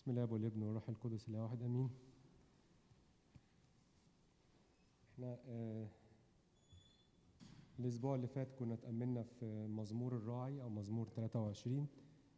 بسم الله والابن والروح القدس اله واحد امين احنا آه الاسبوع اللي فات كنا اتأملنا في مزمور الراعي او مزمور 23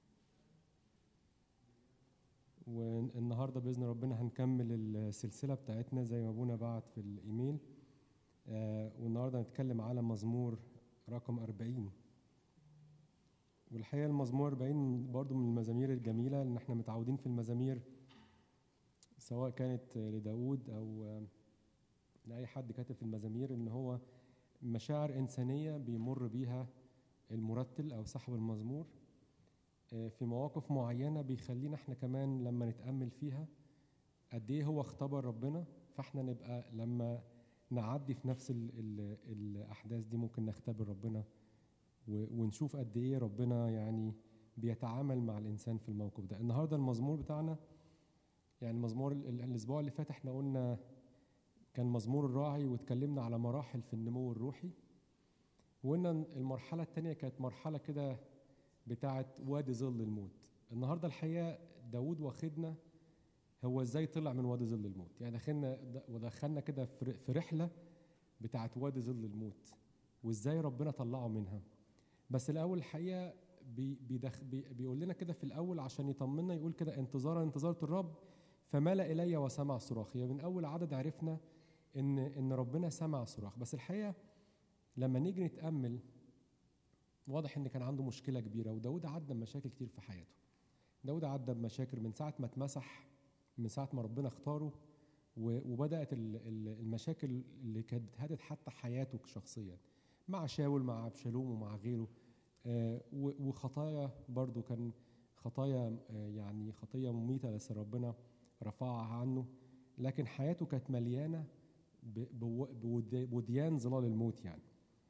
والنهارده باذن ربنا هنكمل السلسله بتاعتنا زي ما ابونا بعت في الايميل آه والنهارده هنتكلم على مزمور رقم 40 والحقيقه المزمور 40 برضو من المزامير الجميله ان احنا متعودين في المزامير سواء كانت لداود او لاي حد كاتب في المزامير ان هو مشاعر انسانيه بيمر بيها المرتل او صاحب المزمور في مواقف معينه بيخلينا احنا كمان لما نتامل فيها قد ايه هو اختبر ربنا فاحنا نبقى لما نعدي في نفس ال ال الاحداث دي ممكن نختبر ربنا ونشوف قد ايه ربنا يعني بيتعامل مع الانسان في الموقف ده النهارده المزمور بتاعنا يعني مزمور الاسبوع اللي فات احنا قلنا كان مزمور الراعي واتكلمنا على مراحل في النمو الروحي وقلنا المرحله الثانيه كانت مرحله كده بتاعه وادي ظل الموت النهارده الحقيقه داود واخدنا هو ازاي طلع من وادي ظل الموت يعني دخلنا ودخلنا كده في رحله بتاعه وادي ظل الموت وازاي ربنا طلعه منها بس الاول الحقيقه بي بيدخ بي بيقول لنا كده في الاول عشان يطمنا يقول كده انتظارا انتظرت الرب فمال الي وسمع صراخي من اول عدد عرفنا ان ان ربنا سمع صراخ بس الحقيقه لما نيجي نتامل واضح ان كان عنده مشكله كبيره وداود عدى بمشاكل كتير في حياته داود عدى بمشاكل من ساعه ما اتمسح من ساعه ما ربنا اختاره وبدات المشاكل اللي كانت بتهدد حتى حياته شخصيا مع شاول مع ابشالوم ومع غيره آه وخطايا برضو كان خطايا آه يعني خطيه مميته بس ربنا رفعها عنه لكن حياته كانت مليانه بوديان ظلال الموت يعني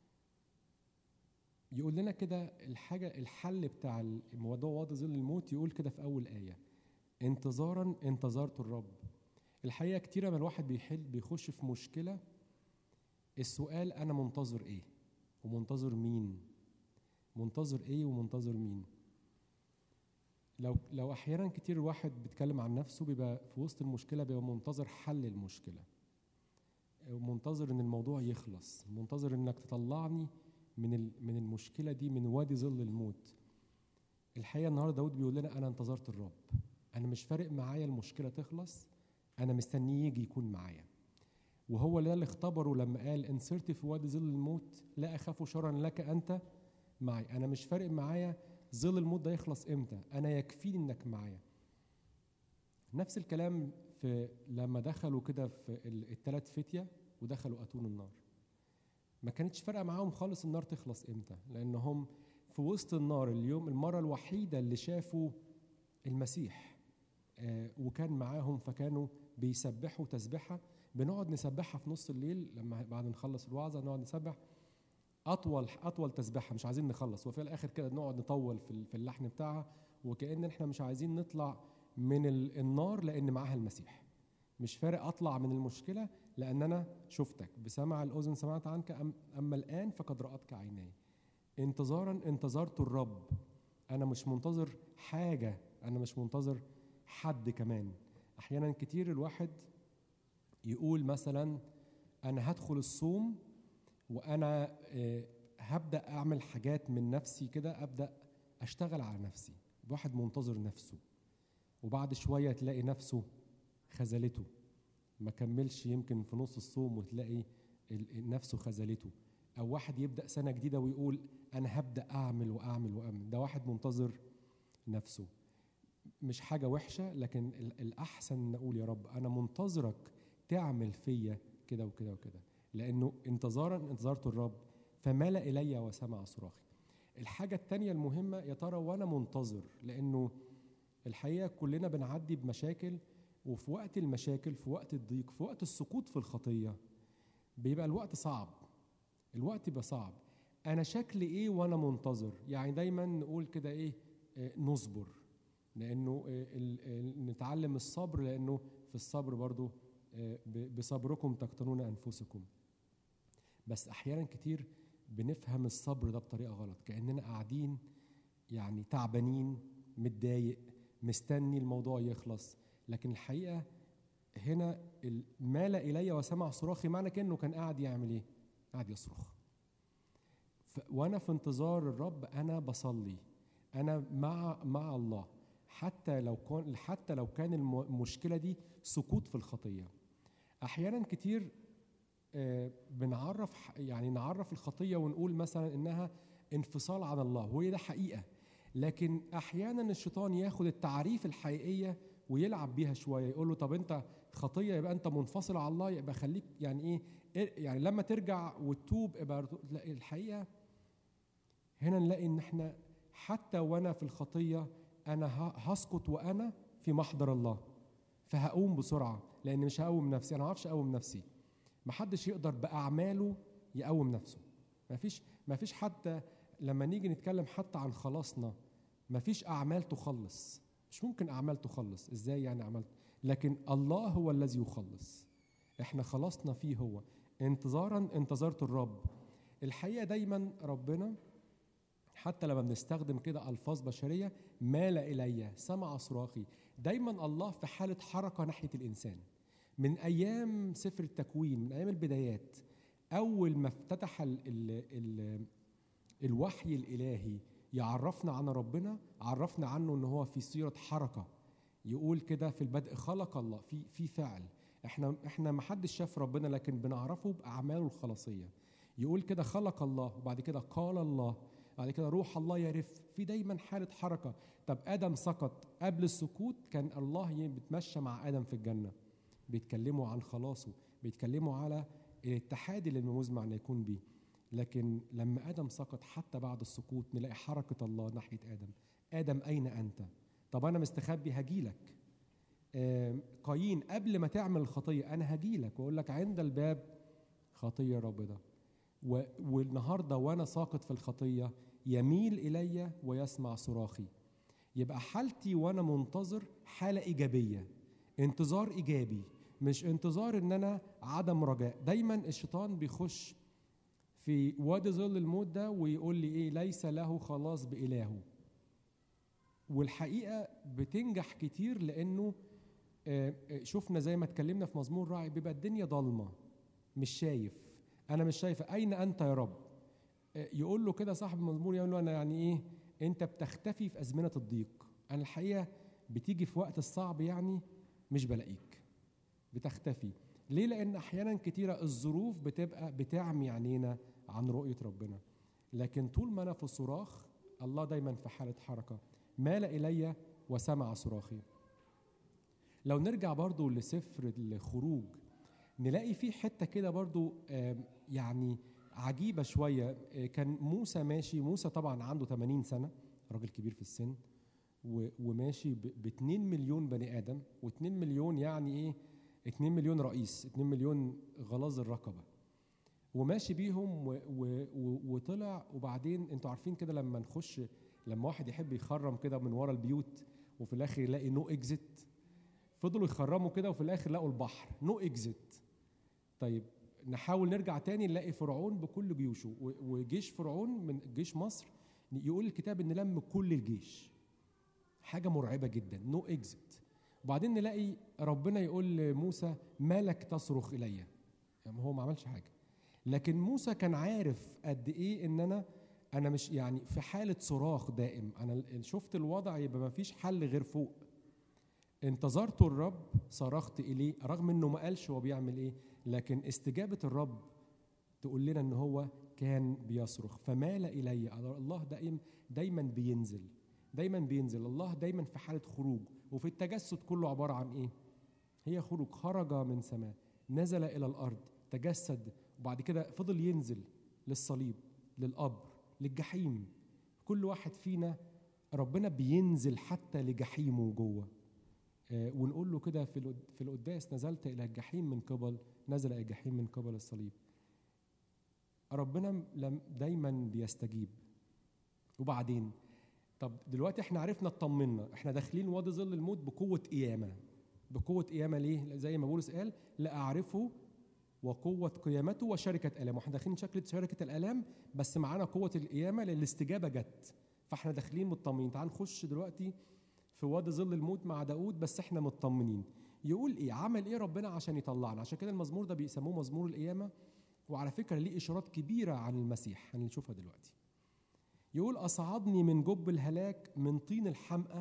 يقول لنا كده الحاجه الحل بتاع الموضوع واضح ظل الموت يقول كده في اول ايه انتظارا انتظرت الرب الحقيقه كتيره ما الواحد بيحل بيخش في مشكله السؤال انا منتظر ايه ومنتظر مين منتظر ايه ومنتظر مين لو لو احيانا كتير الواحد بيتكلم عن نفسه بيبقى في وسط المشكله بيبقى منتظر حل المشكله منتظر ان الموضوع يخلص منتظر انك تطلعني من من المشكله دي من وادي ظل الموت الحقيقه النهارده داود بيقول لنا انا انتظرت الرب انا مش فارق معايا المشكله تخلص انا مستنيه يجي يكون معايا وهو ده اللي اختبره لما قال ان سرت في وادي ظل الموت لا اخاف شرا لك انت معي انا مش فارق معايا ظل الموت ده يخلص امتى انا يكفيني انك معايا نفس الكلام في لما دخلوا كده في الثلاث فتيه ودخلوا اتون النار ما كانتش فارقه معاهم خالص النار تخلص امتى لانهم في وسط النار اليوم المره الوحيده اللي شافوا المسيح آه وكان معاهم فكانوا بيسبحوا تسبحه بنقعد نسبحها في نص الليل لما بعد نخلص الوعظه نقعد نسبح اطول اطول تسبيحه مش عايزين نخلص وفي الاخر كده نقعد نطول في في اللحن بتاعها وكأن احنا مش عايزين نطلع من النار لان معاها المسيح مش فارق اطلع من المشكله لان انا شفتك بسمع الاذن سمعت عنك أم اما الان فقد راتك عيناي انتظارا انتظرت الرب انا مش منتظر حاجه انا مش منتظر حد كمان احيانا كتير الواحد يقول مثلا انا هدخل الصوم وانا هبدا اعمل حاجات من نفسي كده ابدا اشتغل على نفسي واحد منتظر نفسه وبعد شويه تلاقي نفسه خذلته ما كملش يمكن في نص الصوم وتلاقي نفسه خذلته او واحد يبدا سنه جديده ويقول انا هبدا اعمل واعمل واعمل ده واحد منتظر نفسه مش حاجه وحشه لكن الاحسن نقول يا رب انا منتظرك تعمل فيا كده وكده وكده لانه انتظارا انتظرت الرب فمال الي وسمع صراخي الحاجه الثانيه المهمه يا ترى وانا منتظر لانه الحقيقه كلنا بنعدي بمشاكل وفي وقت المشاكل في وقت الضيق في وقت السقوط في الخطيه بيبقى الوقت صعب الوقت يبقى صعب انا شكلي ايه وانا منتظر يعني دايما نقول كده ايه آه نصبر لانه آه نتعلم الصبر لانه في الصبر برضو بصبركم تقتنون انفسكم بس احيانا كتير بنفهم الصبر ده بطريقه غلط كاننا قاعدين يعني تعبانين متضايق مستني الموضوع يخلص لكن الحقيقه هنا ال- مال الي وسمع صراخي معنى كانه كان قاعد يعمل ايه قاعد يصرخ ف- وانا في انتظار الرب انا بصلي انا مع مع الله حتى لو كان حتى لو كان الم- المشكله دي سقوط في الخطيه احيانا كتير آه، بنعرف ح- يعني نعرف الخطيه ونقول مثلا انها انفصال عن الله وهي ده حقيقه لكن احيانا الشيطان ياخد التعريف الحقيقيه ويلعب بيها شويه يقول له طب انت خطيه يبقى انت منفصل عن الله يبقى خليك يعني ايه إيه- يعني لما ترجع وتتوب يبقى لا الحقيقه هنا نلاقي ان احنا حتى وانا في الخطيه انا ه- هسقط وانا في محضر الله فهقوم بسرعه لان مش هقوم نفسي انا ما اعرفش اقوم نفسي محدش يقدر باعماله يقوم نفسه مفيش مفيش حتى لما نيجي نتكلم حتى عن خلاصنا مفيش اعمال تخلص مش ممكن اعمال تخلص ازاي يعني اعمال لكن الله هو الذي يخلص احنا خلصنا فيه هو انتظارا انتظرت الرب الحقيقه دايما ربنا حتى لما بنستخدم كده الفاظ بشريه مال الي سمع صراخي دايما الله في حاله حركه ناحيه الانسان من ايام سفر التكوين من ايام البدايات اول ما افتتح ال ال ال الوحي الالهي يعرفنا عن ربنا عرفنا عنه ان هو في صيغه حركه يقول كده في البدء خلق الله في في فعل احنا احنا ما حدش شاف ربنا لكن بنعرفه باعماله الخلاصيه يقول كده خلق الله وبعد كده قال الله بعد كده روح الله يرف في دايما حاله حركه طب ادم سقط قبل السقوط كان الله ي- بيتمشى مع ادم في الجنه بيتكلموا عن خلاصه بيتكلموا على الاتحاد اللي المزمع ان يكون بيه لكن لما ادم سقط حتى بعد السقوط نلاقي حركه الله ناحيه ادم ادم اين انت طب انا مستخبي هجيلك آم، قايين قبل ما تعمل الخطيه انا هجيلك واقول لك عند الباب خطيه رابضه و- والنهارده وانا ساقط في الخطيه يميل الي ويسمع صراخي يبقى حالتي وانا منتظر حاله ايجابيه انتظار ايجابي مش انتظار ان انا عدم رجاء دايما الشيطان بيخش في وادي ظل الموت ده ويقول لي ايه ليس له خلاص بإلهه والحقيقة بتنجح كتير لأنه آه، آه، شفنا زي ما اتكلمنا في مزمور راعي بيبقى الدنيا ضلمة مش شايف أنا مش شايف أين أنت يا رب آه، يقول له كده صاحب المزمور يقول له أنا يعني إيه أنت بتختفي في أزمنة الضيق أنا الحقيقة بتيجي في وقت الصعب يعني مش بلاقيك بتختفي ليه لأن أحيانا كتيرة الظروف بتبقى بتعمي عينينا عن رؤية ربنا لكن طول ما أنا في صراخ الله دايما في حالة حركة مال إلي وسمع صراخي لو نرجع برضو لسفر الخروج نلاقي في حتة كده برضو آم، يعني عجيبة شوية آه، كان موسى ماشي موسى طبعا عنده 80 سنة راجل كبير في السن و- وماشي ب 2 مليون بني آدم و2 مليون يعني إيه 2 مليون رئيس 2 مليون غلاظ الرقبة وماشي بيهم و و و وطلع وبعدين انتوا عارفين كده لما نخش لما واحد يحب يخرم كده من ورا البيوت وفي الاخر يلاقي نو اكزيت فضلوا يخرموا كده وفي الاخر لقوا البحر نو اكزيت طيب نحاول نرجع تاني نلاقي فرعون بكل جيوشه و- وجيش فرعون من جيش مصر يقول الكتاب ان لم كل الجيش حاجه مرعبه جدا نو اكزيت وبعدين نلاقي ربنا يقول لموسى مالك تصرخ الي يعني هو ما عملش حاجه لكن موسى كان عارف قد ايه ان انا انا مش يعني في حاله صراخ دائم انا ال- شفت الوضع يبقى ما فيش حل غير فوق انتظرت الرب صرخت اليه رغم انه ما قالش هو بيعمل ايه لكن استجابه الرب تقول لنا ان هو كان بيصرخ فمال الي الله دائما دايما بينزل دايما بينزل الله دايما في حاله خروج وفي التجسد كله عباره عن ايه هي خروج خرج من سماء نزل الى الارض تجسد وبعد كده فضل ينزل للصليب للقبر للجحيم كل واحد فينا ربنا بينزل حتى لجحيمه جوه آه، ونقول له كده في القد- في القداس نزلت الى الجحيم من قبل نزل الى الجحيم من قبل الصليب ربنا لم دايما بيستجيب وبعدين طب دلوقتي احنا عرفنا اطمنا احنا داخلين وادي ظل الموت بقوه قيامه بقوه قيامه ليه زي ما بولس قال لاعرفه وقوة قيامته وشركة آلامه، احنا داخلين شكل شركة الآلام بس معانا قوة القيامة لأن الاستجابة جت، فاحنا داخلين مطمئنين، تعال نخش دلوقتي في وادي ظل الموت مع داود بس احنا مطمنين يقول ايه عمل ايه ربنا عشان يطلعنا عشان كده المزمور ده بيسموه مزمور القيامه وعلى فكره ليه اشارات كبيره عن المسيح هنشوفها دلوقتي يقول اصعدني من جب الهلاك من طين الحمقى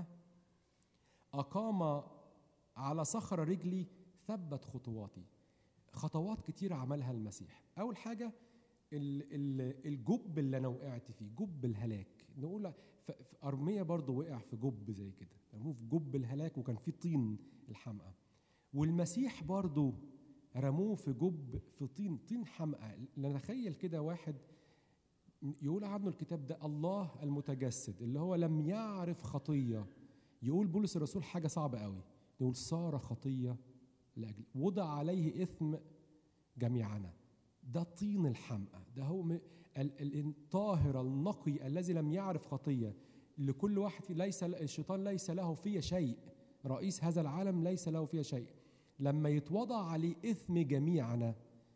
اقام على صخر رجلي ثبت خطواتي خطوات كتير عملها المسيح اول حاجه ال- ال- الجب اللي انا وقعت فيه جب الهلاك نقول ف- ف- ارميا برضه وقع في جب زي كده رموه في جب الهلاك وكان فيه طين الحمقى والمسيح برضه رموه في جب في طين طين حمقى نتخيل كده واحد يقول عنه الكتاب ده الله المتجسد اللي هو لم يعرف خطيه يقول بولس الرسول حاجه صعبه قوي يقول صار خطيه لاجل وضع عليه اثم جميعنا ده طين الحمقى ده هو م- ال- ال- الطاهر النقي الذي لم يعرف خطيه لكل واحد في ليس الشيطان ليس له فيه شيء رئيس هذا العالم ليس له فيه شيء لما يتوضع عليه اثم جميعنا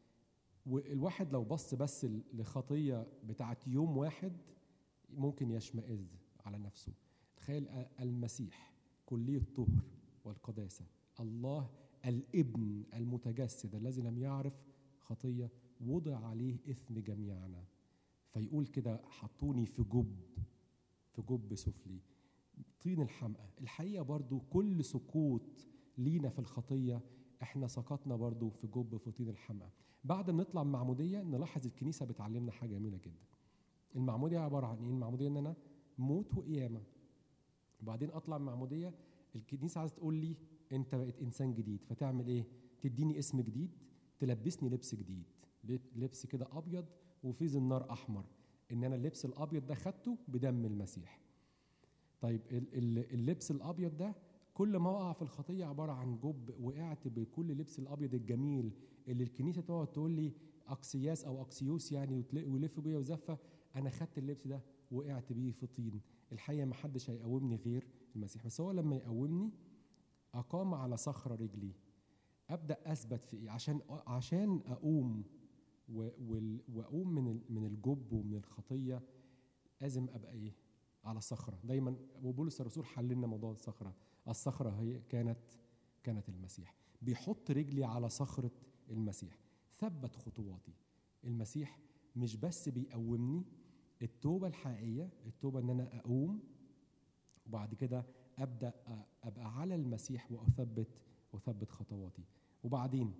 والواحد لو بص بس ل- لخطيه بتاعت يوم واحد ممكن يشمئز على نفسه تخيل ا- المسيح كلية الطهر والقداسة الله الابن المتجسد الذي لم يعرف خطية وضع عليه إثم جميعنا فيقول كده حطوني في جب في جب سفلي طين الحمقى الحقيقة برضو كل سقوط لينا في الخطية احنا سقطنا برضو في جب في طين الحمقى بعد ما نطلع من المعمودية نلاحظ الكنيسة بتعلمنا حاجة جميلة جدا المعمودية عبارة عن ايه المعمودية ان انا موت وقيامة وبعدين اطلع من المعمودية الكنيسة عايزة تقول لي انت بقيت انسان جديد فتعمل ايه تديني اسم جديد تلبسني لبس جديد لبس كده ابيض وفيه زنار احمر ان انا اللبس الابيض ده خدته بدم المسيح طيب ال- ال- اللبس الابيض ده كل ما اقع في الخطيه عباره عن جب وقعت بكل لبس الابيض الجميل اللي الكنيسه تقعد تقول لي اكسياس او اكسيوس يعني وتل- ويلف بيا وزفه انا خدت اللبس ده وقعت بيه في طين الحقيقه ما حدش هيقومني غير المسيح بس هو لما يقومني اقام على صخره رجلي ابدا اثبت في ايه عشان عشان اقوم و- وال- واقوم من ال- من الجب ومن الخطيه لازم ابقى ايه على صخره دايما وبولس الرسول حل لنا موضوع الصخره الصخره هي كانت كانت المسيح بيحط رجلي على صخره المسيح ثبت خطواتي المسيح مش بس بيقومني التوبه الحقيقيه التوبه ان انا اقوم وبعد كده ابدا أ- ابقى على المسيح واثبت واثبت خطواتي وبعدين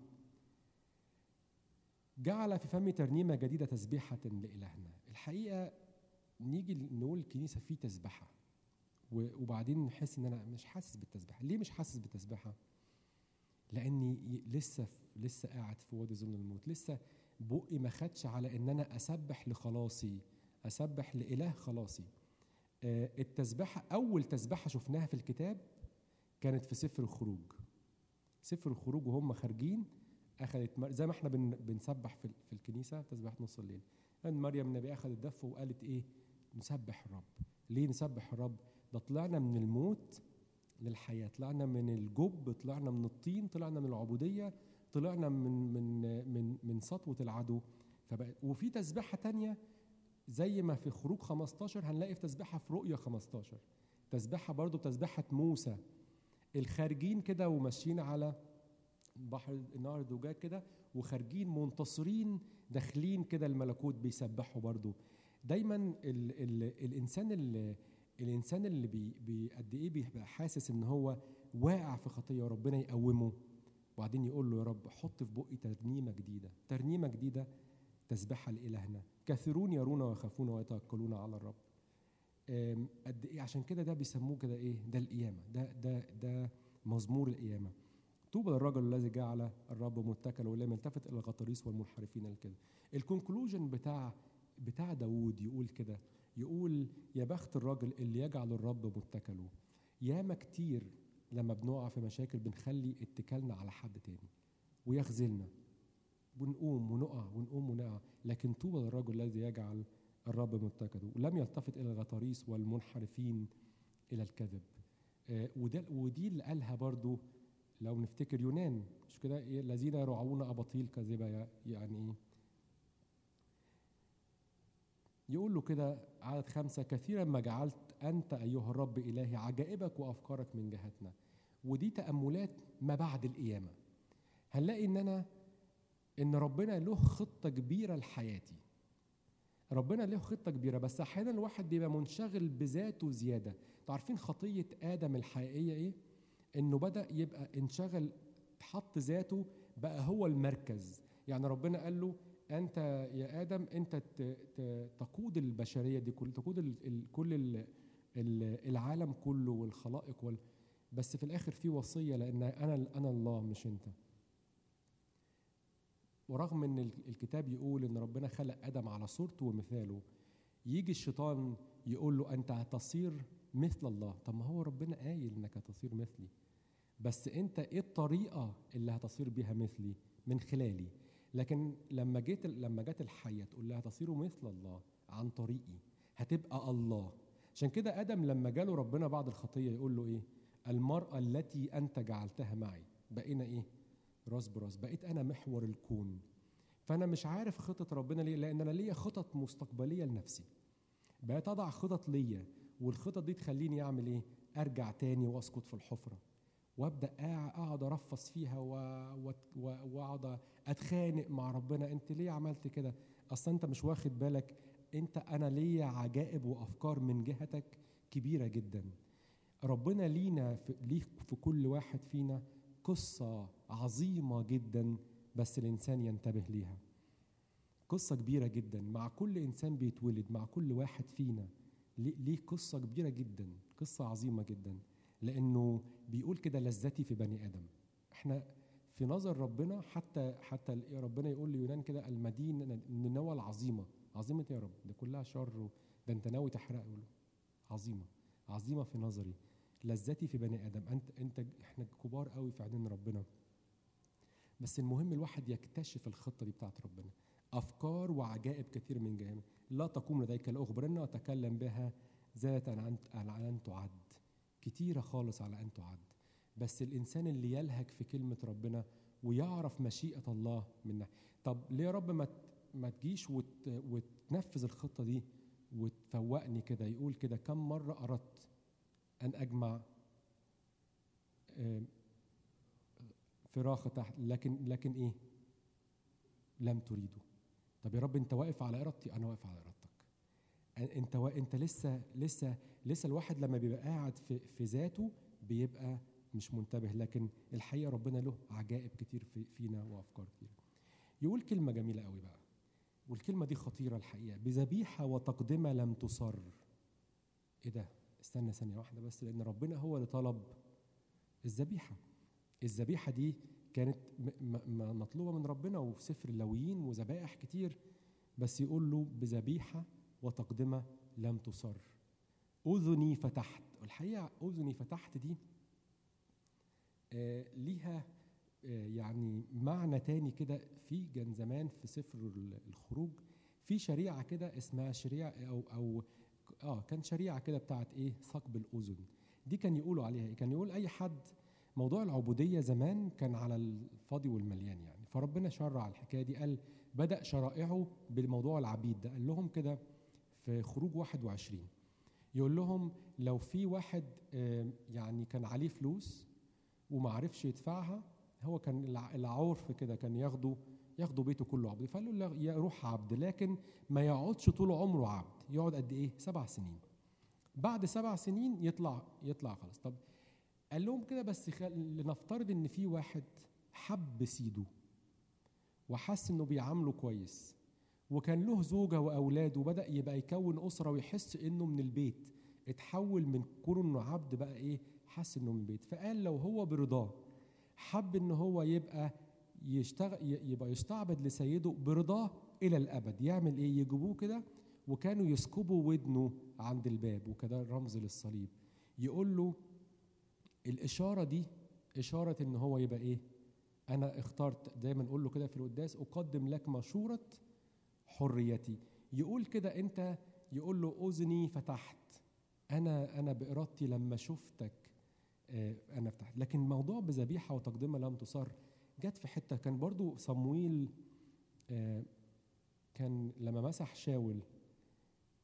جعل في فمي ترنيمه جديده تسبيحه لالهنا الحقيقه نيجي نقول الكنيسه في تسبحه و- وبعدين نحس ان انا مش حاسس بالتسبيحه ليه مش حاسس بالتسبيحه لاني ي- لسه لسه قاعد في وادي ظل الموت لسه بقي ما خدش على ان انا اسبح لخلاصي اسبح لاله خلاصي آه، التسبحه اول تسبحه شفناها في الكتاب كانت في سفر الخروج سفر الخروج وهم خارجين اخذت مر- زي ما احنا بن بنسبح في, في الكنيسه تسبيحه نص الليل ان مريم النبي اخذت دف وقالت ايه نسبح الرب ليه نسبح الرب ده طلعنا من الموت للحياه طلعنا من الجب طلعنا من الطين طلعنا من العبوديه طلعنا من من من من سطوه العدو فبقى وفي تسبيحه تانية زي ما في خروج 15 هنلاقي في تسبيحه في رؤيا 15 تسبيحه برضو تسبيحه موسى الخارجين كده وماشيين على بحر نهر الدجاج كده وخارجين منتصرين داخلين كده الملكوت بيسبحوا برضو دايما ال ال الانسان اللي الانسان اللي بي بي قد ايه بيبقى حاسس ان هو واقع في خطيه وربنا يقومه وبعدين يقول له يا رب حط في بقي ترنيمه جديده ترنيمه جديده تسبحها لالهنا كثيرون يرون ويخافون ويتوكلون على الرب آم، قد ايه عشان كده ده بيسموه كده ايه ده القيامه ده ده ده مزمور القيامه طوبى للرجل الذي جعل الرب متكل ولم يلتفت الى الغطاريس والمنحرفين الكذب الكونكلوجن بتاع بتاع داوود يقول كده يقول يا بخت الراجل اللي يجعل الرب متكله ياما كتير لما بنقع في مشاكل بنخلي اتكالنا على حد تاني ويخذلنا ونقوم ونقع ونقوم ونقع لكن طوبى للرجل الذي يجعل الرب متكله ولم يلتفت الى الغطاريس والمنحرفين الى الكذب آه، وده ودي اللي قالها برضو لو نفتكر يونان مش كده إيه؟ الذين يرعون اباطيل كاذبه يا- يعني ايه يقول له كده عدد خمسة كثيرا ما جعلت انت ايها الرب الهي عجائبك وافكارك من جهتنا ودي تاملات ما بعد القيامه هنلاقي ان انا ان ربنا له خطه كبيره لحياتي ربنا له خطه كبيره بس احيانا الواحد بيبقى منشغل بذاته زياده انتوا عارفين خطيه ادم الحقيقيه ايه انه بدا يبقى انشغل حط ذاته بقى هو المركز يعني ربنا قال له انت يا ادم انت ت- ت- تقود البشريه دي كل تقود ال- ال- كل ال- ال- العالم كله والخلائق وال بس في الاخر في وصيه لان انا انا الله مش انت ورغم ان ال- الكتاب يقول ان ربنا خلق ادم على صورته ومثاله يجي الشيطان يقول له انت هتصير مثل الله طب ما هو ربنا قايل انك هتصير مثلي بس انت ايه الطريقه اللي هتصير بيها مثلي من خلالي لكن لما جيت لما جت الحيه تقول لها تصيروا مثل الله عن طريقي هتبقى الله عشان كده ادم لما جاله ربنا بعد الخطيه يقول له ايه المراه التي انت جعلتها معي بقينا ايه راس براس بقيت انا محور الكون فانا مش عارف خطه ربنا ليه لان انا ليا خطط مستقبليه لنفسي بقيت اضع خطط ليا والخطط دي تخليني اعمل ايه ارجع تاني واسقط في الحفره وابدا أع- اقعد ارفص فيها و- و- و- واقعد اتخانق مع ربنا انت ليه عملت كده اصلا انت مش واخد بالك انت انا ليا عجائب وافكار من جهتك كبيره جدا ربنا لينا في ليه في كل واحد فينا قصه عظيمه جدا بس الانسان ينتبه ليها قصه كبيره جدا مع كل انسان بيتولد مع كل واحد فينا ليه ليه قصه كبيره جدا قصه عظيمه جدا لانه بيقول كده لذتي في بني ادم احنا في نظر ربنا حتى حتى ال- ربنا يقول ليونان كده المدينه نينوى العظيمه عظيمه يا رب ده كلها شر و- ده انت ناوي تحرق له عظيمه عظيمه في نظري لذتي في بني ادم انت انت احنا كبار قوي في عينين ربنا بس المهم الواحد يكتشف الخطه دي بتاعت ربنا افكار وعجائب كثير من جهنم لا تقوم لديك لاخبرن واتكلم بها ذات عن على ان تعد كتيره خالص على ان تعد بس الانسان اللي يلهج في كلمه ربنا ويعرف مشيئه الله منها طب ليه يا رب ما ت- ما تجيش وت وتنفذ الخطه دي وتفوقني كده يقول كده كم مره اردت ان اجمع آه، فراخ تحت لكن لكن ايه لم تريدوا طب يا رب انت واقف على ارادتي انا واقف على ارادتك أ- انت وا... انت لسه لسه لسه الواحد لما بيبقى قاعد في في ذاته بيبقى مش منتبه لكن الحقيقه ربنا له عجائب كتير في فينا وافكار كتير يقول كلمه جميله قوي بقى والكلمه دي خطيره الحقيقه بذبيحه وتقدمه لم تصر ايه ده استنى ثانيه واحده بس لان ربنا هو اللي طلب الذبيحه الذبيحه دي كانت م- م- م- مطلوبه من ربنا وفي سفر اللاويين وذبائح كتير بس يقول له بذبيحه وتقدمه لم تصر اذني فتحت الحقيقه اذني فتحت دي آه ليها آه يعني معنى تاني كده في كان زمان في سفر ال- الخروج في شريعه كده اسمها شريعه او او اه كان شريعه كده بتاعت ايه ثقب الاذن دي كان يقولوا عليها ايه كان يقول اي حد موضوع العبوديه زمان كان على الفاضي والمليان يعني فربنا شرع الحكايه دي قال بدا شرائعه بالموضوع العبيد ده قال لهم كده في خروج 21 يقول لهم لو في واحد آه، يعني كان عليه فلوس وما عرفش يدفعها هو كان الع- العرف كده كان ياخده ياخدوا بيته كله عبد فقال له لا، يروح عبد لكن ما يقعدش طول عمره عبد يقعد قد ايه سبع سنين بعد سبع سنين يطلع يطلع خلاص طب قال لهم كده بس خل... لنفترض ان في واحد حب سيده وحس انه بيعامله كويس وكان له زوجه واولاد وبدا يبقى يكون اسره ويحس انه من البيت اتحول من كونه انه عبد بقى ايه حس انه من البيت فقال لو هو برضاه حب ان هو يبقى يشتغل ي- يبقى يستعبد لسيده برضاه الى الابد يعمل ايه يجيبوه كده وكانوا يسكبوا ودنه عند الباب وكده رمز للصليب يقول له الاشاره دي اشاره ان هو يبقى ايه انا اخترت دايما اقول له كده في القداس اقدم لك مشوره حريتي يقول كده انت يقول له اذني فتحت انا انا بارادتي لما شفتك آه، انا فتحت لكن موضوع بذبيحه وتقدمه لم تصر جت في حته كان برضو صمويل آه، كان لما مسح شاول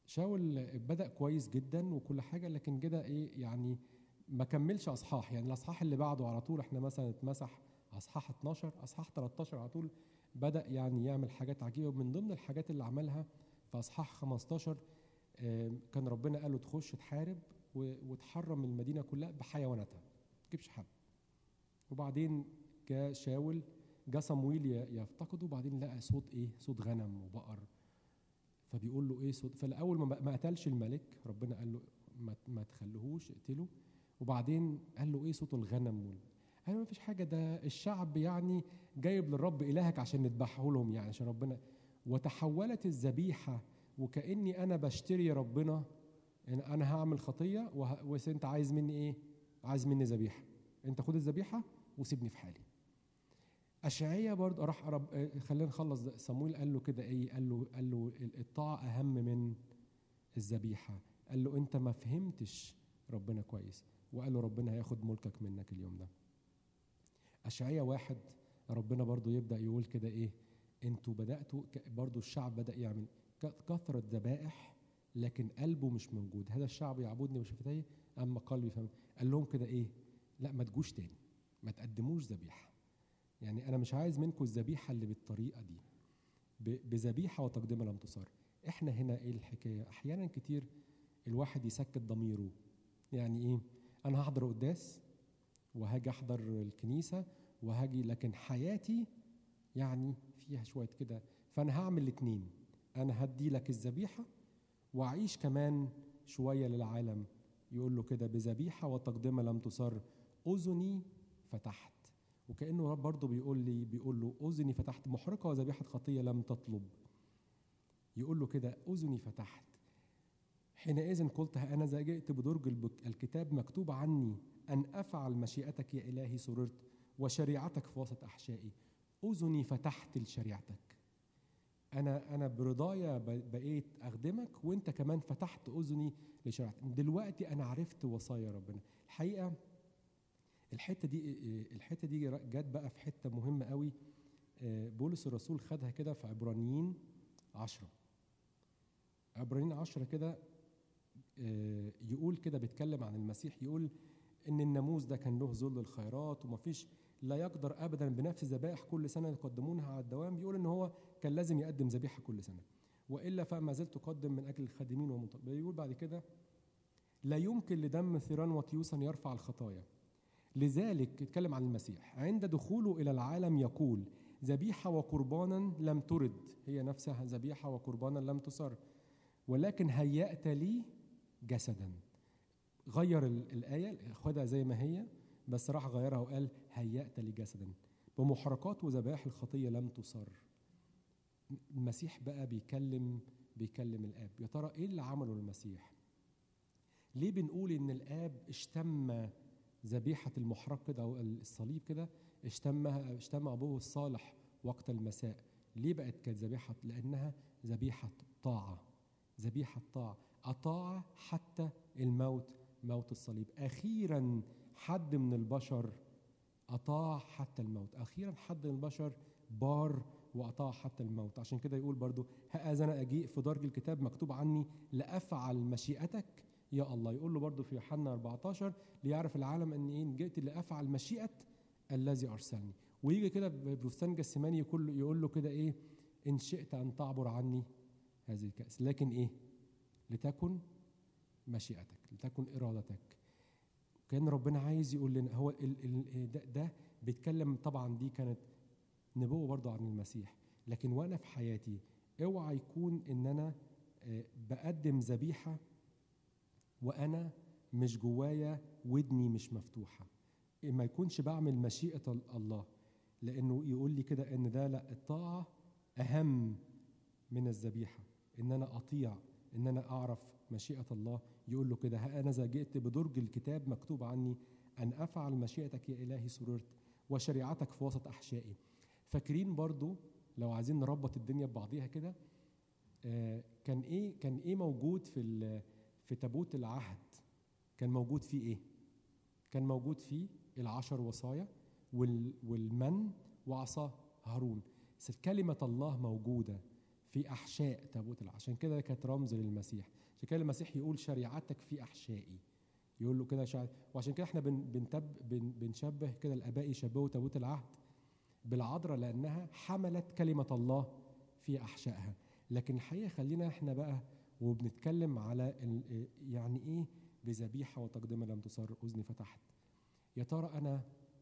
شاول بدا كويس جدا وكل حاجه لكن كده ايه يعني ما كملش اصحاح يعني الاصحاح اللي بعده على طول احنا مثلا اتمسح اصحاح 12 اصحاح 13 على طول بدا يعني يعمل حاجات عجيبه ومن ضمن الحاجات اللي عملها في اصحاح 15 آم، كان ربنا قال له تخش تحارب و- وتحرم المدينه كلها بحيواناتها ما تجيبش حد وبعدين جاء شاول جاء صمويل ي- يفتقده وبعدين لقى صوت ايه صوت غنم وبقر فبيقول له ايه صوت فالاول ما ما قتلش الملك ربنا قال له ما ما تخليهوش اقتله وبعدين قال له ايه صوت الغنم وال... قال له ما فيش حاجه ده الشعب يعني جايب للرب الهك عشان نذبحه لهم يعني عشان ربنا وتحولت الذبيحه وكاني انا بشتري ربنا ان انا هعمل خطيه وه... بس انت عايز مني ايه عايز مني ذبيحه انت خد الذبيحه وسيبني في حالي أشعية برضه راح رب آه، خلينا نخلص ده. صمويل قال له كده ايه قال له قال له ال- الطاعة أهم من الذبيحة قال له أنت ما فهمتش ربنا كويس وقال له ربنا هياخد ملكك منك اليوم ده أشعية واحد ربنا برضه يبدأ يقول كده ايه انتوا بدأتوا ك- برضه الشعب بدأ يعمل ك- كثرة ذبائح لكن قلبه مش موجود هذا الشعب يعبدني بشفتيه أما قلبي فهم قال لهم كده ايه لا ما تجوش تاني ما تقدموش ذبيحه يعني انا مش عايز منكم الذبيحه اللي بالطريقه دي ب- بذبيحه وتقدمه لم تصار احنا هنا ايه الحكايه احيانا كتير الواحد يسكت ضميره يعني ايه انا هحضر قداس وهاجي احضر الكنيسه وهاجي لكن حياتي يعني فيها شويه كده فانا هعمل الاثنين انا هدي لك الذبيحه واعيش كمان شويه للعالم يقول له كده بذبيحه وتقدمه لم تصر اذني فتحت وكانه رب برضه بيقول لي بيقول له اذني فتحت محرقه وذبيحه خطيه لم تطلب يقول له كده اذني فتحت حينئذ قلت ها انا ذا جئت بدرج البك- الكتاب مكتوب عني ان افعل مشيئتك يا الهي سررت وشريعتك في وسط احشائي اذني فتحت لشريعتك انا انا برضايا ب- بقيت اخدمك وانت كمان فتحت اذني لشريعتك دلوقتي انا عرفت وصايا ربنا الحقيقه الحته دي الحته دي جت بقى في حته مهمه قوي آه، بولس الرسول خدها كده في عبرانيين عشرة عبرانيين عشرة كده آه، يقول كده بيتكلم عن المسيح يقول ان الناموس ده كان له ذل الخيرات ومفيش لا يقدر ابدا بنفس ذبائح كل سنه يقدمونها على الدوام بيقول ان هو كان لازم يقدم ذبيحه كل سنه والا فما زلت اقدم من اجل الخادمين والمطلب بيقول بعد كده لا يمكن لدم ثيران وتيوسا يرفع الخطايا لذلك يتكلم عن المسيح عند دخوله الى العالم يقول ذبيحه وقربانا لم ترد هي نفسها ذبيحه وقربانا لم تسر ولكن هيأت لي جسدا غير ال- الآية خدها زي ما هي بس راح غيرها وقال هيأت لي جسدا بمحرقات وذبائح الخطية لم تصر المسيح بقى بيكلم بيكلم الآب يا ترى إيه اللي عمله المسيح ليه بنقول إن الآب اشتم ذبيحة المحرق كده أو الصليب كده اشتمها اشتم أبوه الصالح وقت المساء ليه بقت كانت ذبيحة لأنها ذبيحة طاعة ذبيحة طاعة أطاع حتى الموت موت الصليب أخيرا حد من البشر أطاع حتى الموت أخيرا حد من البشر بار وأطاع حتى الموت عشان كده يقول برضو هذا أنا أجيء في درج الكتاب مكتوب عني لأفعل مشيئتك يا الله يقول له برضو في يوحنا 14 ليعرف العالم أن إيه جئت لأفعل مشيئة الذي أرسلني ويجي كده ببستان جسماني يقول له, يقول له كده إيه إن شئت أن تعبر عني هذه الكأس لكن إيه لتكن مشيئتك لتكن إرادتك كان ربنا عايز يقول لنا هو ال ال ده, ده بيتكلم طبعا دي كانت نبوة برضو عن المسيح لكن وأنا في حياتي اوعى يكون إن أنا آه، بقدم ذبيحة وأنا مش جوايا ودني مش مفتوحة ما يكونش بعمل مشيئة ال- الله لأنه يقول لي كده إن ده لا الطاعة أهم من الذبيحة إن أنا أطيع إن أنا أعرف مشيئة الله يقول له كده ها أنا ذا جئت بدرج الكتاب مكتوب عني أن أفعل مشيئتك يا إلهي سررت وشريعتك في وسط أحشائي فاكرين برضو لو عايزين نربط الدنيا ببعضيها كده آه، كان إيه كان إيه موجود في ال- في تابوت العهد كان موجود فيه إيه؟ كان موجود فيه العشر وصايا وال- والمن وعصا هارون بس كلمة الله موجودة في في احشاء تابوت العهد عشان كده كانت رمز للمسيح عشان كده المسيح يقول شريعتك في احشائي يقول له كده شع... وعشان كده احنا بن... بنتب... بن... بنشبه كده الاباء يشبهوا تابوت العهد بالعذراء لانها حملت كلمه الله في احشائها لكن الحقيقه خلينا احنا بقى وبنتكلم على ال... يعني ايه بذبيحه وتقدمه لم تصر اذني فتحت يا ترى انا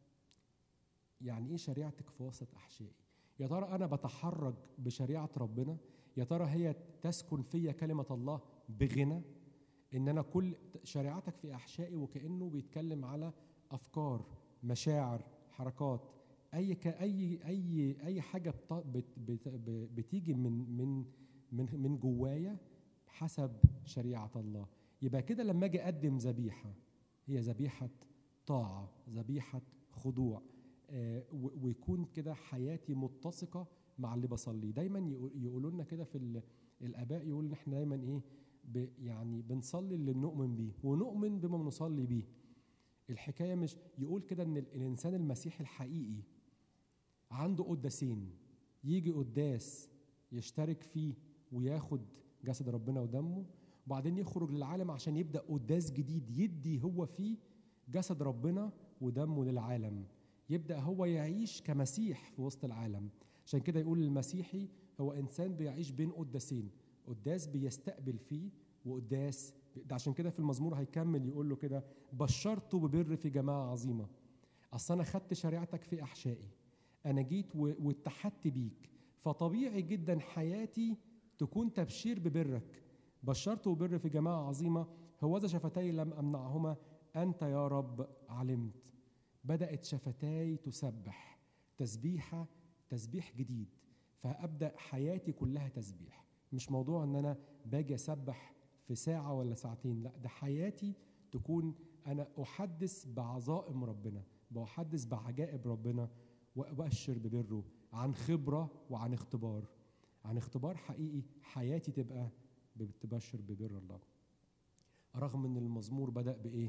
يعني ايه شريعتك في وسط احشائي يا ترى انا بتحرج بشريعه ربنا يا ترى هي تسكن فيا كلمه الله بغنى ان انا كل شريعتك في احشائي وكانه بيتكلم على افكار مشاعر حركات اي ك اي اي اي حاجه بت بت بت بتيجي من من من من جوايا حسب شريعه الله يبقى كده لما اجي اقدم ذبيحه هي ذبيحه طاعه ذبيحه خضوع آه ويكون كده حياتي متسقه مع اللي بصلي دايما يقولوا لنا كده في الاباء يقول ان احنا دايما ايه يعني بنصلي اللي بنؤمن بيه ونؤمن بما بنصلي بيه الحكايه مش يقول كده ان الانسان المسيحي الحقيقي عنده قداسين يجي قداس يشترك فيه وياخد جسد ربنا ودمه وبعدين يخرج للعالم عشان يبدا قداس جديد يدي هو فيه جسد ربنا ودمه للعالم يبدا هو يعيش كمسيح في وسط العالم عشان كده يقول المسيحي هو انسان بيعيش بين قداسين قداس بيستقبل فيه وقداس ده عشان كده في المزمور هيكمل يقول له كده بشرته ببر في جماعه عظيمه اصل انا خدت شريعتك في احشائي انا جيت واتحدت بيك فطبيعي جدا حياتي تكون تبشير ببرك بشرته ببر في جماعه عظيمه هوذا شفتي لم امنعهما انت يا رب علمت بدات شفتاي تسبح تسبيحه تسبيح جديد فابدا حياتي كلها تسبيح مش موضوع ان انا باجي اسبح في ساعه ولا ساعتين لا ده حياتي تكون انا احدث بعظائم ربنا بحدث بعجائب ربنا وابشر ببره عن خبره وعن اختبار عن اختبار حقيقي حياتي تبقى بتبشر ببر الله رغم ان المزمور بدا بايه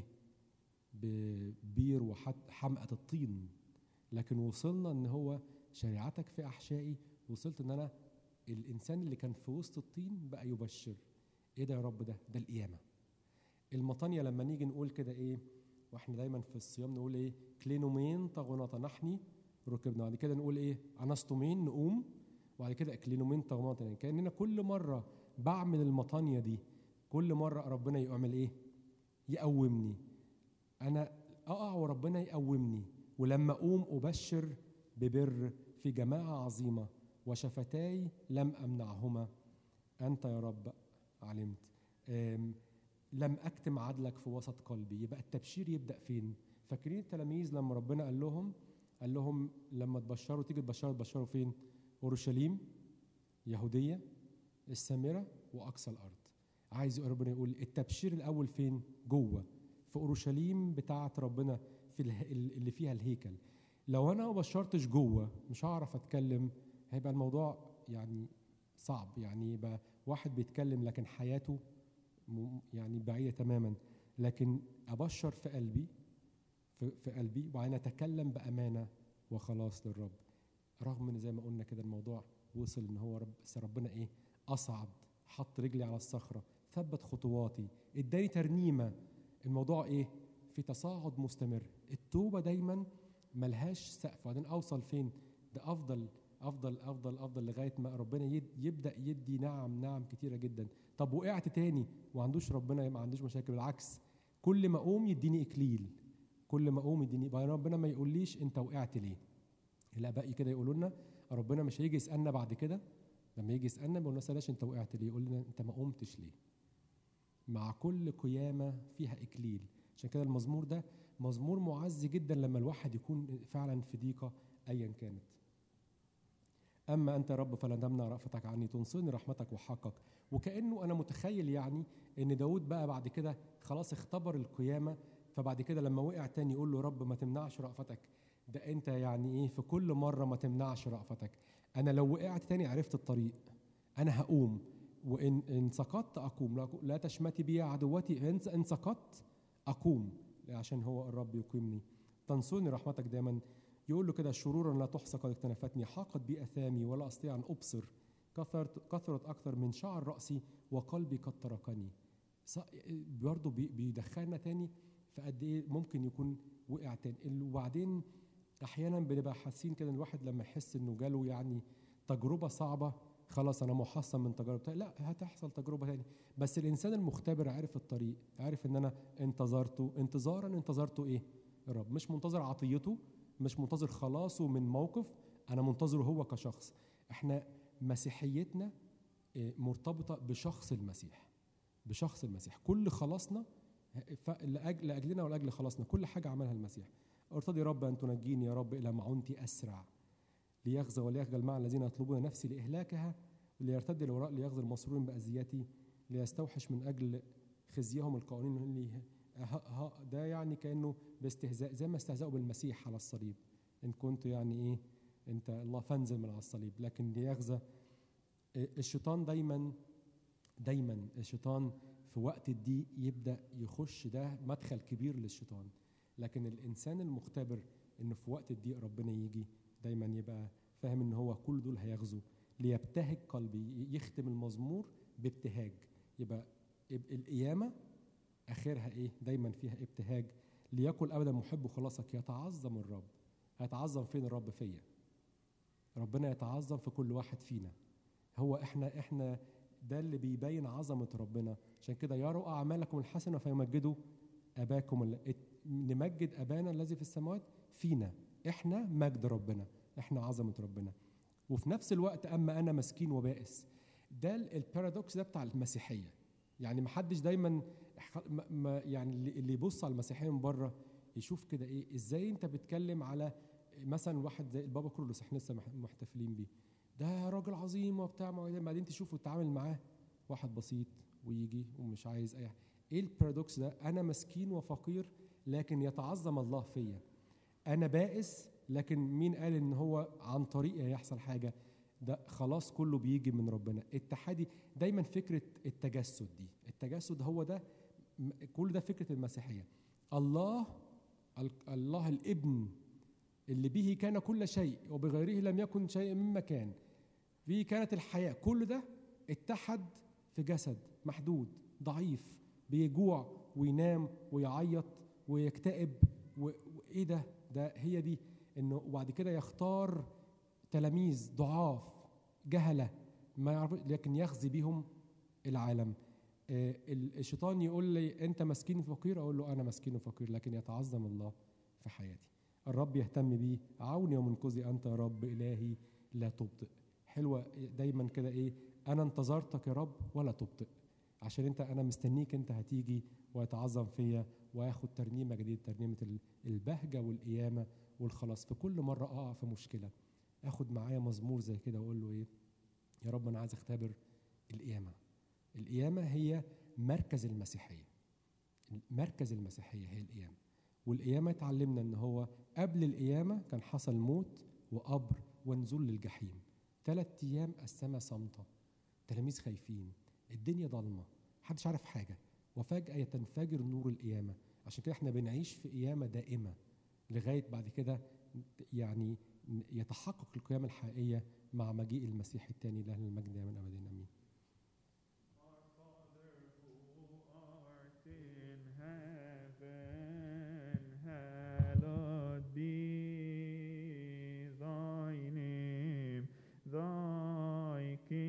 ببير وحمقى الطين لكن وصلنا ان هو شريعتك في احشائي وصلت ان انا الانسان اللي كان في وسط الطين بقى يبشر ايه ده يا رب ده ده القيامه المطانيه لما نيجي نقول كده ايه واحنا دايما في الصيام نقول ايه كلينومين طغناطا نحني ركبنا بعد كده نقول ايه انستومين نقوم وبعد كده كلينومين طغناطا يعني كاننا كل مره بعمل المطانيه دي كل مره ربنا يعمل ايه يقومني انا اقع وربنا يقومني ولما اقوم ابشر ببر في جماعه عظيمه وشفتاي لم امنعهما انت يا رب علمت لم اكتم عدلك في وسط قلبي يبقى التبشير يبدا فين فاكرين التلاميذ لما ربنا قال لهم قال لهم لما تبشروا تيجي تبشروا تبشروا فين اورشليم يهوديه السامره واقصى الارض عايز ربنا يقول التبشير الاول فين جوه في اورشليم بتاعه ربنا في اللي فيها الهيكل لو انا ما بشرتش جوه مش هعرف اتكلم هيبقى الموضوع يعني صعب يعني يبقى واحد بيتكلم لكن حياته يعني بعيده تماما لكن ابشر في قلبي في, في قلبي وبعدين اتكلم بامانه وخلاص للرب رغم ان زي ما قلنا كده الموضوع وصل ان هو رب بس ربنا ايه اصعد حط رجلي على الصخره ثبت خطواتي اداني ترنيمه الموضوع ايه في تصاعد مستمر التوبه دايما ملهاش سقف وبعدين اوصل فين ده افضل افضل افضل افضل لغايه ما ربنا يد يبدا يدي نعم نعم كتيره جدا طب وقعت تاني وما عندوش ربنا ما عندوش مشاكل بالعكس كل ما اقوم يديني اكليل كل ما اقوم يديني ربنا ما يقوليش انت وقعت ليه الاباء كده يقولوا لنا ربنا مش هيجي يسالنا بعد كده لما يجي يسالنا ما نسالش انت وقعت ليه يقول لنا انت ما قمتش ليه مع كل قيامه فيها اكليل عشان كده المزمور ده مزمور معز جدا لما الواحد يكون فعلا في ضيقه ايا كانت أما أنت يا رب فلا تمنع رأفتك عني تنصرني رحمتك وحقك وكأنه أنا متخيل يعني إن داود بقى بعد كده خلاص اختبر القيامة فبعد كده لما وقع تاني يقول له رب ما تمنعش رأفتك ده أنت يعني إيه في كل مرة ما تمنعش رأفتك أنا لو وقعت تاني عرفت الطريق أنا هقوم وإن إن سقطت أقوم لا تشمتي بي عدوتي إن سقطت أقوم عشان هو الرب يقيمني تنصرني رحمتك دايما يقول له كده شرورا لا تحصى قد اكتنفتني حاقت بي اثامي ولا استطيع ان ابصر كثرت كثرت اكثر من شعر راسي وقلبي قد تركني ص- برضه بي- بيدخلنا تاني في قد ايه ممكن يكون وقع تاني ال- وبعدين احيانا بنبقى حاسين كده إن الواحد لما يحس انه جاله يعني تجربه صعبه خلاص انا محصن من تجربه تاني. لا هتحصل تجربه تاني بس الانسان المختبر عارف الطريق عارف ان انا انتظرته انتظارا انتظرته ايه الرب مش منتظر عطيته مش منتظر خلاصه من موقف انا منتظره هو كشخص احنا مسيحيتنا إيه، مرتبطه بشخص المسيح بشخص المسيح كل خلاصنا ف- لأج- لاجلنا ولاجل خلاصنا كل حاجه عملها المسيح ارتضي رب ان تنجيني يا رب الى معونتي اسرع ليغزى وليخجل مع الذين يطلبون نفسي لاهلاكها ليرتد الوراء ليغزى المسرورين باذيتي ليستوحش من اجل خزيهم القائلين اللي ها ها ده يعني كانه باستهزاء زي ما استهزأوا بالمسيح على الصليب ان كنت يعني ايه انت الله فانزل من على الصليب لكن ليغزى الشيطان دايما دايما الشيطان في وقت الضيق يبدا يخش ده مدخل كبير للشيطان لكن الانسان المختبر انه في وقت الضيق ربنا يجي دايما يبقى فاهم ان هو كل دول هيغزو ليبتهج قلبي يختم المزمور بابتهاج يبقى يبقى القيامه اخرها ايه دايما فيها ابتهاج ليكن ابدا محب خلاصك يتعظم الرب هيتعظم فين الرب فيا ربنا يتعظم في كل واحد فينا هو احنا احنا ده اللي بيبين عظمه ربنا عشان كده يروا اعمالكم الحسنه فيمجدوا اباكم ال- ات- نمجد ابانا الذي في السماوات فينا احنا مجد ربنا احنا عظمه ربنا وفي نفس الوقت اما انا مسكين وبائس ده ال- البارادوكس ده بتاع المسيحيه يعني ما حدش دايما ح- ما- ما يعني اللي اللي يبص على المسيحيه من بره يشوف كده ايه ازاي انت بتتكلم على مثلا واحد زي البابا كرولوس احنا لسه مح- محتفلين بيه ده راجل عظيم وبتاع ما- بعدين تشوفه تتعامل معاه واحد بسيط ويجي ومش عايز اي حاجه ايه البارادوكس ده انا مسكين وفقير لكن يتعظم الله فيا انا بائس لكن مين قال ان هو عن طريقي هيحصل حاجه ده خلاص كله بيجي من ربنا التحدي دايما فكره التجسد دي التجسد هو ده م- كل ده فكره المسيحيه الله ال- الله الابن اللي به كان كل شيء وبغيره لم يكن شيء مما كان به كانت الحياه كل ده اتحد في جسد محدود ضعيف بيجوع وينام ويعيط ويكتئب و- وايه ده ده هي دي انه وبعد كده يختار تلاميذ ضعاف جهله ما يعرف لكن يخزي بيهم العالم آه، ال- الشيطان يقول لي انت مسكين وفقير اقول له انا مسكين وفقير لكن يتعظم الله في حياتي الرب يهتم بي عوني ومنقذي انت يا رب الهي لا تبطئ حلوه دايما كده ايه انا انتظرتك يا رب ولا تبطئ عشان انت انا مستنيك انت هتيجي ويتعظم فيا واخد ترنيمه جديده ترنيمه ال- البهجه والقيامه والخلاص في كل مره اقع في مشكله اخد معايا مزمور زي كده واقول له ايه يا رب انا عايز اختبر القيامه القيامه هي مركز المسيحيه مركز المسيحيه هي القيامه والقيامه اتعلمنا ان هو قبل القيامه كان حصل موت وقبر ونزول للجحيم ثلاث ايام السماء صامته تلاميذ خايفين الدنيا ضلمه محدش عارف حاجه وفجاه تنفجر نور القيامه عشان كده احنا بنعيش في قيامه دائمه لغايه بعد كده يعني يتحقق القيامه الحقيقيه مع مجيء المسيح الثاني له المجد دائما ابدا امين art in heaven, hallowed be thy name. Thy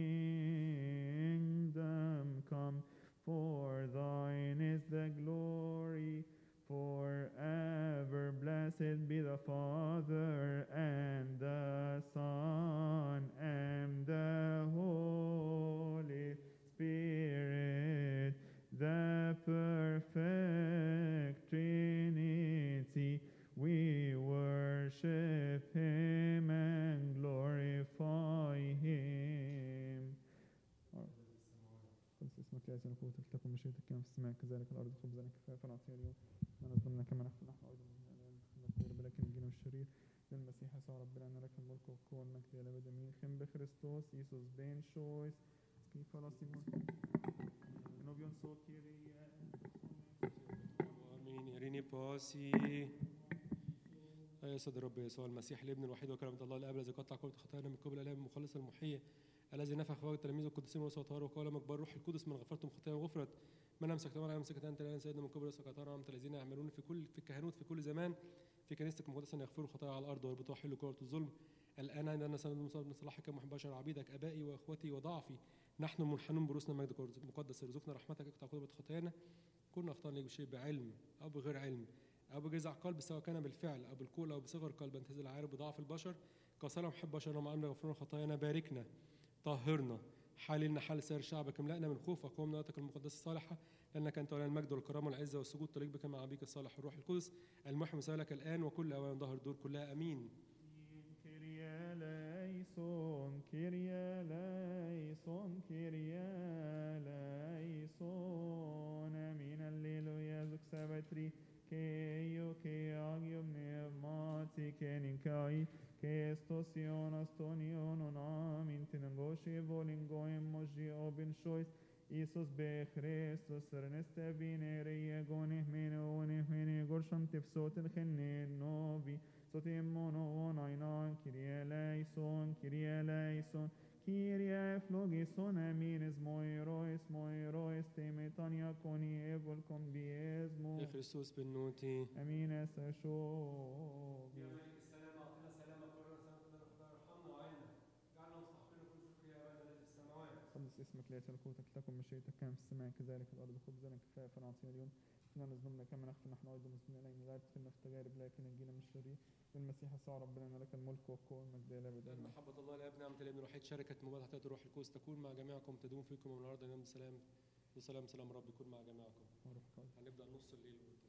kingdom come, for thine is the glory forever. Blessed be the Father and the Son and the Holy Spirit, the perfect Trinity. We worship Him and glorify Him. قدس اسمك لا يزال قوتك تكن مشيئتك كما في السماء كذلك الارض خبزنا كفافا نعطيه اليوم ما نظلم لنا كما نحن نحن ايضا من نغفر لكن نجينا من الشرير للمسيح يسوع ربنا ان لك الملك والقوه والمجد الى الابد امين خم بخريستوس يسوس بين شويس كيف سيمون نوبيون سو كيريا امين اريني باسي يا سيد الرب يسوع المسيح الابن الوحيد وكلمة الله الاب الذي قطع كل خطايانا من قبل الاب المخلص المحيي الذي نفخ في وجه التلاميذ القديسين ورسل وطهار وقال مقبر روح القدس من غفرتم خطاياهم غفرت من امسك تمام امسك انت الان سيدنا من قبل رسل قطار عمت الذين يعملون في كل في الكهنوت في كل زمان في كنيستك المقدسه ان يغفروا خطايا على الارض ويربطوا حل كره الظلم الان عندنا سند موسى بن صلاحك محب بشر عبيدك ابائي واخوتي وضعفي نحن منحنون برؤوسنا مجد مقدس ارزقنا رحمتك اقطع قدرة خطايانا كنا اخطانا ليك بشيء بعلم او بغير علم او بجزع قلب سواء كان بالفعل او بالقول او بصغر قلب انتزل عارف بضعف البشر كسر محب بشرنا مع امر غفرنا خطايانا باركنا طهرنا حللنا حال سائر شعبك املأنا من خوفك قومنا ناتك المقدسة الصالحة لأنك أنت ولي المجد والكرامة والعزة والسجود تليق بك مع أبيك الصالح الروح القدس المحي مسالك الآن وكل أوان ظهر الدور كلها أمين Kyrie eleison, Kyrie eleison, Kyrie eleison. Amin. Alleluia. Zuk sabatri. Ke io ke agio pneumati ke ninkai. Ke stosion astonion on amin. Tinangoshi volingoim moji obin shois. Isus be Christus erneste vinere egonih mene onih mene gorsham tifsotin chenne novi. Sotimmono ainan, Kyrie eleison, Kyrie eleison, Kyrie flogison, aminis moirois, moirois, temetania coni evol biesmo, يا خريستوس بالنوتي amin es shobi. السلام أعطنا سلامك ورنا سلامك ارحمنا وعينا جعلنا مستحقين كل شكر يا أبانا الذي في السماوات قدس اسمك ليأتي ملكوتك تكن مشيئتك كما في السماء كذلك في الأرض خبزنا كفاية نعطينا اليوم احنا نظلمنا كما نغفر نحن أيضا مذنبين إلينا لا تدخلنا في تجارب لكن نجينا من الشرير بالمسيح يسوع ربنا إن لك الملك والقوة والمجد إلى أبد آمين. محبة الله الآب نعمة الابن الوحيد شركة مبادرة الروح القدس تكون مع جميعكم تدوم فيكم ومن النهارده ينام بسلام بسلام سلام رب يكون مع جميعكم وروحك هنبدأ نص الليل